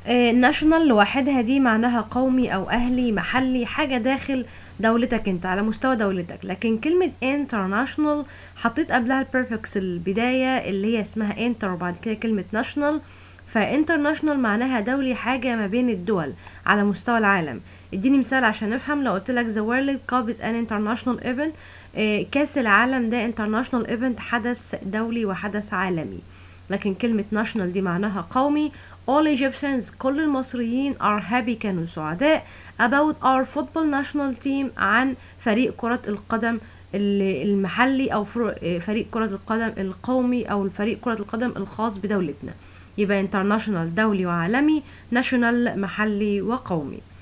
ناشونال لوحدها دي معناها قومي او اهلي محلي حاجة داخل دولتك انت على مستوى دولتك لكن كلمة international حطيت قبلها البرفكس البداية اللي هي اسمها انتر وبعد كده كلمة national فانترناشونال معناها دولي حاجة ما بين الدول على مستوى العالم اديني مثال عشان نفهم لو قلت لك the world cup is an international event آه، كاس العالم ده international event حدث دولي وحدث عالمي لكن كلمة national دي معناها قومي all Egyptians كل المصريين are happy كانوا سعداء about our football national team عن فريق كرة القدم ال- المحلي أو فر- آه، فريق كرة القدم القومي أو الفريق كرة القدم الخاص بدولتنا يبقى international دولي وعالمي national محلي وقومي